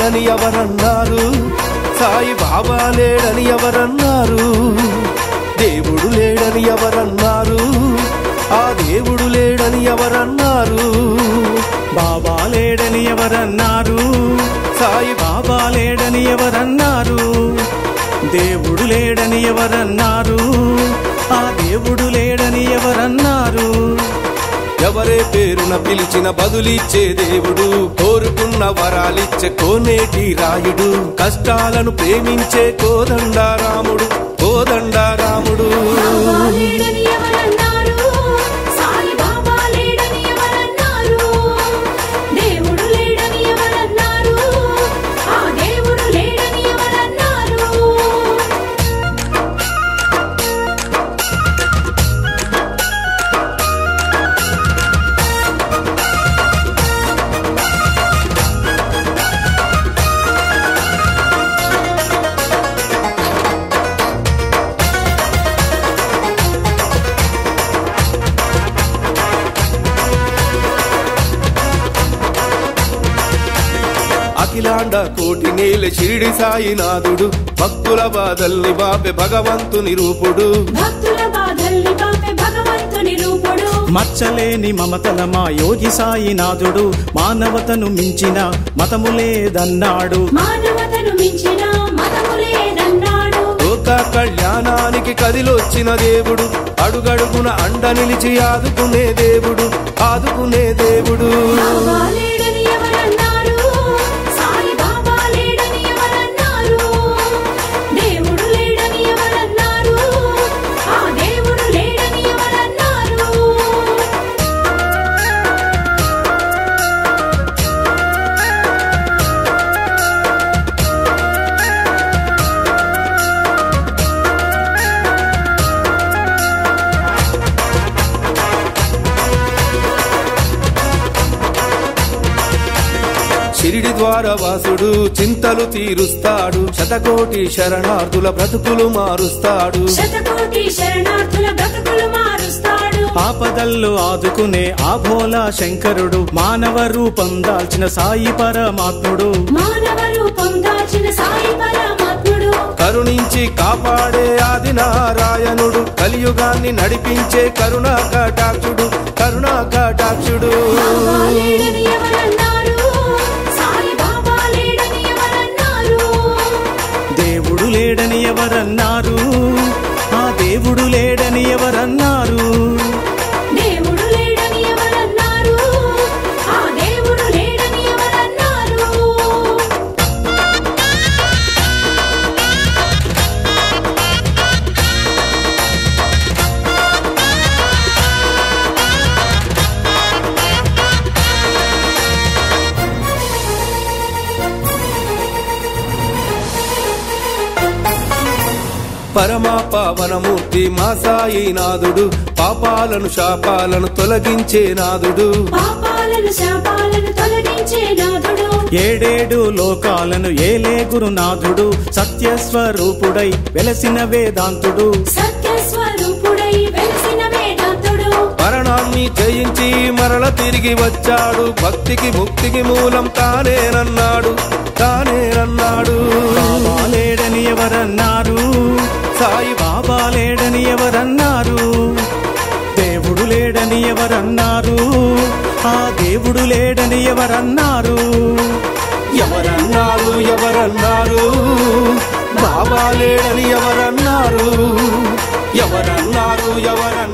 లేడని ఎవరన్నారు సాయి బాబా లేడని ఎవరన్నారు దేవుడు లేడని ఎవరన్నారు ఆ దేవుడు లేడని ఎవరన్నారు బాబా లేడని ఎవరన్నారు సాయి బాబా లేడని ఎవరన్నారు దేవుడు లేడని ఎవరన్నారు ఆ దేవుడు లేడని ఎవరన్నారు ఎవరే పేరున పిలిచిన బదులిచ్చే దేవుడు కోరుకున్న వరాలిచ్చే కోనేటి రాయుడు కష్టాలను ప్రేమించే కోదండారాముడు కోదండారాముడు బాబా లేడని ఎవరన్నారు సాయి బాబా లేడని ఎవరన్నారు దేవుడు లేడని ఎవరన్నారు ఆ దేవుడు లేడని ఎవరన్నారు అఖిలాండ కోటి నేల షిరిడి సాయినాథుడు భక్తుల బాధల్ని బాపే భగవంతుని రూపుడు భక్తుల బాధల్ని పాపే భగవంతుని రూపుడు మచ్చలేని మమతల మా యోగి సాయినాథుడు మానవతను మించిన మతము లేదన్నాడు మానవతను మించిన మతము లేదన్నాడు లోక కళ్యాణానికి కదిలొచ్చిన దేవుడు అడుగడుగున అండ నిలిచి ఆదుకునే దేవుడు ఆదుకునే దేవుడు బాబా లేడని ఎవరన్నారు సాయి బాబా లేడని ఎవరన్నారు దేవుడు లేడని ఎవరన్నారు ఆ దేవుడు లేడని ఎవరన్నారు షిరిడి ద్వార వాసుడు చింతలు తీరుస్తాడు శతకోటి శరణార్థుల బ్రతుకులు మారుస్తాడు శతకోటి శరణార్థుల బ్రతుకులు మారుస్తాడు ఆపదల్లో ఆదుకునే ఆభోలా శంకరుడు మానవ రూపం దాల్చిన సాయి పరమాత్ముడు మానవ రూపం దాల్చిన సాయి పరమాత్ముడు కరుణించి కాపాడే ఆది నారాయణుడు కలియుగాన్ని నడిపించే కరుణా కటాక్షుడు కరుణా కటాక్షుడు బాబా లేడని ఎవరన్నారు సాయి బాబా లేడని ఎవరన్నారు దేవుడు లేడని ఎవరన్నారు ఆ దేవుడు లేడని ఎవరన్నారు దేవుడు లేడని ఎవరన్నారు ఆ దేవుడు లేడని ఎవరన్నారు పరమా పావనమూర్తి మా సాయినాథుడు పాపాలను శాపాలను తొలగించే నాథుడు పాపాలను శాపాలను తొలగించే నాథుడు ఏడేడు లోకాలను ఏలే గురునాథుడు సత్యస్వరూపుడై వెలసిన వేదాంతుడు సత్య స్వరూపుడై వెలిసిన వేదాంతుడు మరణాన్ని జయించి మరల తిరిగి వచ్చాడు భక్తికి ముక్తికి మూలం తానేనన్నాడు తానేనన్నాడు బాబా లేడని ఎవరన్నారు సాయి బాబా లేడని ఎవరన్నారు దేవుడు లేడని ఎవరన్నారు ఆ దేవుడు లేడని ఎవరన్నారు ఎవరన్నారు ఎవరన్నారు బాబా లేడని ఎవరన్నారు ఎవరన్నారు ఎవరన్నారు